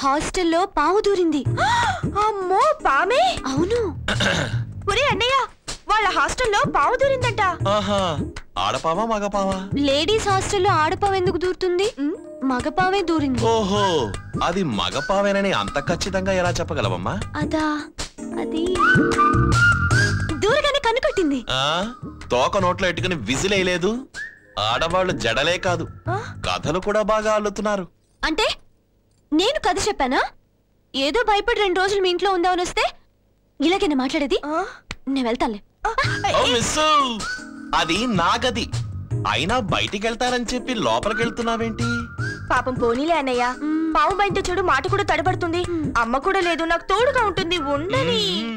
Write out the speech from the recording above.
హాస్టల్లో పావు దూరింది అమ్మో పామే అవును ఒరే అన్నయ్య వాళ్ళ హాస్టల్లో పావు దూరిందంట ఆహా ఆడపావా మగపావా లేడీస్ హాస్టల్లో ఆడపావు ఎందుకు దూరుతుంది మగపావే దూరింది ఓహో అది మగపావేనని అంత ఖచ్చితంగా ఎలా చెప్పగలవమ్మా అదా అది దూరగానే కన్ను కొట్టింది ఆ తోక నోట్లో ఎట్టుకుని విజిలేయలేదు ఆడవాళ్ళు జడలే కాదు కథలు కూడా బాగా అల్లుతున్నారు అంటే నేను కథ చెప్పానా ఏదో భయపడి రెండు రోజులు మీ ఇంట్లో ఉందామని వస్తే ఇలాగైనా మాట్లాడేది నేను వెళ్తానులే ఓ మిస్సు అది నా గది అయినా బయటికి వెళ్తారని చెప్పి లోపలికి వెళ్తున్నావేంటి పాపం పోనీలే అన్నయ్య పావు బయట చూడు మాట కూడా తడబడుతుంది అమ్మ కూడా లేదు నాకు తోడుగా ఉంటుంది ఉండని మ్మ్.